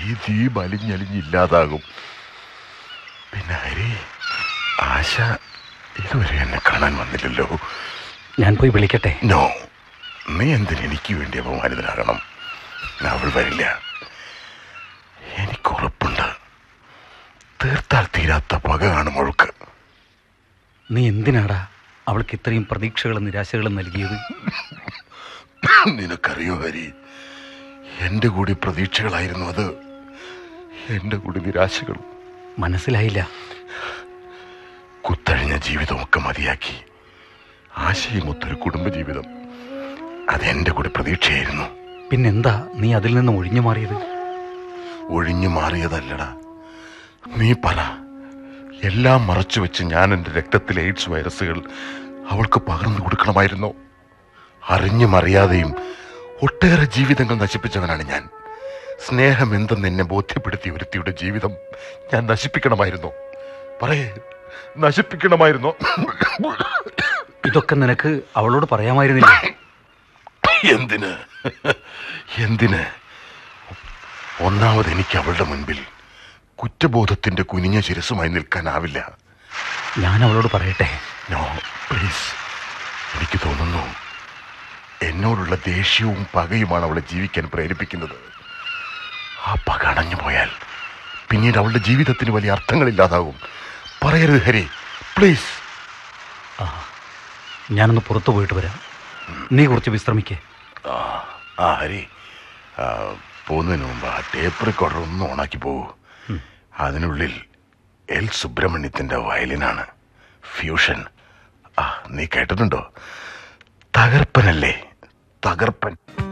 ഈ ദ്വീപ് അലിഞ്ഞലിഞ്ഞില്ലാതാകും പിന്നെ ഹരി ആശ ഇതുവരെ എന്നെ കാണാൻ വന്നില്ലല്ലോ ഞാൻ പോയി വിളിക്കട്ടെ നോ നീ എന്തിന് എനിക്ക് വേണ്ടി അപമാനിതനാകണം അവൾ വരില്ല എനിക്ക് ഉറപ്പുണ്ട് തീർത്താൽ തീരാത്ത പക കാണും അവൾക്ക് നീ എന്തിനാടാ അവൾക്ക് ഇത്രയും പ്രതീക്ഷകളും നിരാശകളും നൽകിയത് നിനക്കറിയോ ഹരി എൻ്റെ കൂടി പ്രതീക്ഷകളായിരുന്നു അത് എൻ്റെ കൂടി നിരാശകളും മനസ്സിലായില്ല കുത്തഴിഞ്ഞ ജീവിതമൊക്കെ മതിയാക്കി ആശയമൊത്തൊരു കുടുംബജീവിതം അതെൻ്റെ കൂടി പ്രതീക്ഷയായിരുന്നു പിന്നെന്താ നീ അതിൽ നിന്ന് ഒഴിഞ്ഞു മാറിയത് ഒഴിഞ്ഞു മാറിയതല്ലടാ നീ പറ എല്ലാം മറച്ചു വെച്ച് ഞാൻ എൻ്റെ രക്തത്തിലെ എയ്ഡ്സ് വൈറസുകൾ അവൾക്ക് പകർന്നു കൊടുക്കണമായിരുന്നു അറിഞ്ഞും അറിയാതെയും ഒട്ടേറെ ജീവിതങ്ങൾ നശിപ്പിച്ചവനാണ് ഞാൻ സ്നേഹം എന്തെന്ന് എന്നെ ബോധ്യപ്പെടുത്തിയ ഒരുത്തിയുടെ ജീവിതം ഞാൻ നശിപ്പിക്കണമായിരുന്നു പറയേ നശിപ്പിക്കണമായിരുന്നോ ഇതൊക്കെ നിനക്ക് അവളോട് പറയാമായിരുന്നില്ല എന്തിന് എന്തിന് ഒന്നാമത് എനിക്ക് അവളുടെ മുൻപിൽ കുറ്റബോധത്തിന്റെ കുനിഞ്ഞ ശിരസുമായി നിൽക്കാനാവില്ല ഞാൻ അവളോട് പറയട്ടെ നോ പ്ലീസ് എനിക്ക് തോന്നുന്നു എന്നോടുള്ള ദേഷ്യവും പകയുമാണ് അവളെ ജീവിക്കാൻ പ്രേരിപ്പിക്കുന്നത് ആ പക അണഞ്ഞു പോയാൽ പിന്നീട് അവളുടെ ജീവിതത്തിന് വലിയ അർത്ഥങ്ങളില്ലാതാകും പറയരുത് ഹരി പ്ലീസ് ആ ഞാനൊന്ന് പുറത്തു പോയിട്ട് വരാം നീ കുറച്ച് വിശ്രമിക്കേ ആ ആ ഹരി ആ, പോകുന്നതിന് മുമ്പ് ആ ടേപ്പ് റെക്കോർഡർ ഒന്ന് ഓണാക്കി പോകൂ അതിനുള്ളിൽ എൽ സുബ്രഹ്മണ്യത്തിന്റെ വയലിനാണ് ഫ്യൂഷൻ ആ നീ കേട്ടിട്ടുണ്ടോ തകർപ്പനല്ലേ തകർപ്പൻ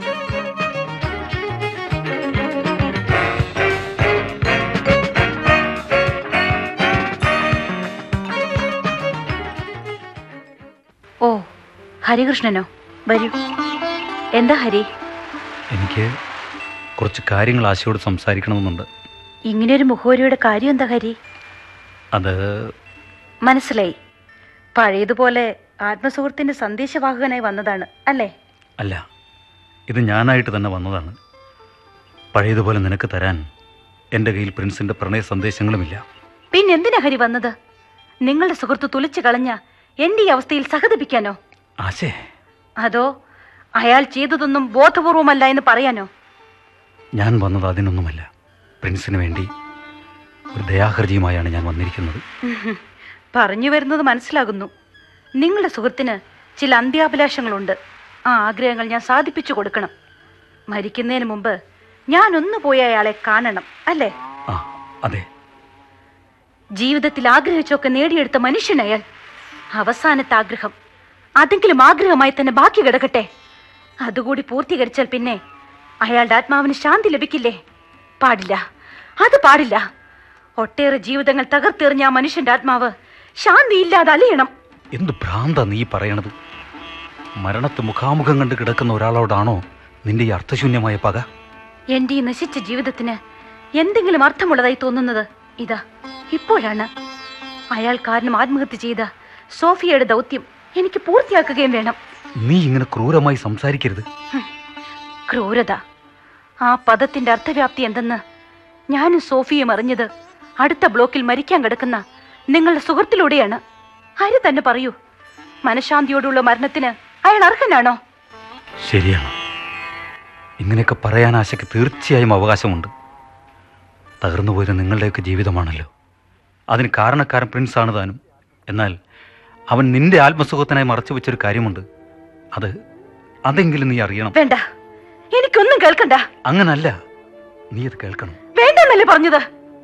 ഓ ഹരികൃഷ്ണനോ വരൂ എന്താ ഹരി എനിക്ക് കുറച്ച് കാര്യങ്ങൾ ആശയോട് സംസാരിക്കണമെന്നുണ്ട് ഇങ്ങനെയൊരു മുഖോരിയുടെ കാര്യം എന്താ ഹരി അത് മനസ്സിലായി പഴയതുപോലെ ആത്മസുഹൃത്തിന്റെ സന്ദേശവാഹകനായി വന്നതാണ് അല്ലേ അല്ല ഇത് ഞാനായിട്ട് തന്നെ വന്നതാണ് പഴയതുപോലെ നിനക്ക് തരാൻ എൻ്റെ കയ്യിൽ പ്രിൻസിൻ്റെ പ്രണയ സന്ദേശങ്ങളുമില്ല പിന്നെന്തിനാ ഹരി വന്നത് നിങ്ങളുടെ സുഹൃത്ത് തുളിച്ചു കളഞ്ഞ എന്റെ ഈ അവസ്ഥയിൽ സഹതപിക്കാനോ ആശേ അതോ അയാൾ ചെയ്തതൊന്നും ബോധപൂർവമല്ല എന്ന് പറയാനോ ഞാൻ വന്നത് അതിനൊന്നുമല്ല പ്രിൻസിന് വേണ്ടി ഒരു ദയാഹർജിയുമായാണ് ഞാൻ വന്നിരിക്കുന്നത് ഉഹും. പറഞ്ഞു വരുന്നത് മനസ്സിലാകുന്നു നിങ്ങളുടെ സുഹൃത്തിന് ചില അന്ത്യാഭിലാഷങ്ങളുണ്ട് ആ ആഗ്രഹങ്ങൾ ഞാൻ സാധിപ്പിച്ചു കൊടുക്കണം മരിക്കുന്നതിന് മുമ്പ് ഞാൻ ഒന്ന് പോയി അയാളെ കാണണം അല്ലേ ആ അതെ ജീവിതത്തിൽ ആഗ്രഹിച്ചൊക്കെ നേടിയെടുത്ത മനുഷ്യനയാൾ അവസാനത്തെ ആഗ്രഹം അതെങ്കിലും ആഗ്രഹമായി തന്നെ ബാക്കി കിടക്കട്ടെ അതുകൂടി പൂർത്തീകരിച്ചാൽ പിന്നെ അയാളുടെ ആത്മാവിന് ശാന്തി ലഭിക്കില്ലേ പാടില്ല അത് പാടില്ല ഒട്ടേറെ ജീവിതങ്ങൾ തകർത്തെറിഞ്ഞ ആ മനുഷ്യന്റെ ആത്മാവ് ശാന്തിയില്ലാതെ അലയണം എന്ത് ഭ്രാന്ത നീ പറയണത് മരണത്ത് മുഖാമുഖം കണ്ട് കിടക്കുന്ന ഒരാളോടാണോ നിന്റെ ഈ അർത്ഥശൂന്യമായ പക എന്റെ ഈ നശിച്ച ജീവിതത്തിന് എന്തെങ്കിലും അർത്ഥമുള്ളതായി തോന്നുന്നത് ഇതാ ഇപ്പോഴാണ് അയാൾ കാരണം ആത്മഹത്യ ചെയ്ത സോഫിയയുടെ ദൗത്യം എനിക്ക് പൂർത്തിയാക്കുകയും വേണം നീ ഇങ്ങനെ ക്രൂരമായി സംസാരിക്കരുത് ക്രൂരത ആ പദത്തിന്റെ അർത്ഥവ്യാപ്തി എന്തെന്ന് ഞാനും സോഫിയും അറിഞ്ഞത് അടുത്ത ബ്ലോക്കിൽ മരിക്കാൻ കിടക്കുന്ന നിങ്ങളുടെ സുഹൃത്തിലൂടെയാണ് ആര് തന്നെ പറയൂ മനഃശാന്തിയോടുള്ള മരണത്തിന് അയാൾ അർഹനാണോ ശരിയാണ് ഇങ്ങനെയൊക്കെ പറയാൻ ആശയ്ക്ക് തീർച്ചയായും അവകാശമുണ്ട് തകർന്നു പോയത് നിങ്ങളുടെയൊക്കെ ജീവിതമാണല്ലോ അതിന് കാരണക്കാരൻ പ്രിൻസ് ആണ് താനും എന്നാൽ അവൻ നിന്റെ ആത്മസുഖത്തിനായി മറച്ചു വെച്ചൊരു കാര്യമുണ്ട് അത് അതെങ്കിലും നീ അറിയണം വേണ്ട എനിക്കൊന്നും കേൾക്കണ്ട അങ്ങനല്ല നീ അത് കേൾക്കണം വേണ്ടെന്നല്ലേ പറഞ്ഞത്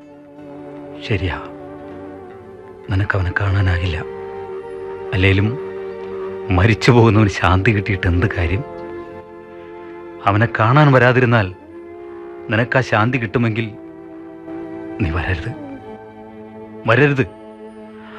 ശരിയാ നിനക്ക് അവനെ കാണാനാകില്ല അല്ലേലും മരിച്ചു പോകുന്നവന് ശാന്തി കിട്ടിയിട്ട് എന്ത് കാര്യം അവനെ കാണാൻ വരാതിരുന്നാൽ നിനക്ക് ആ ശാന്തി കിട്ടുമെങ്കിൽ നീ വരരുത് വരരുത്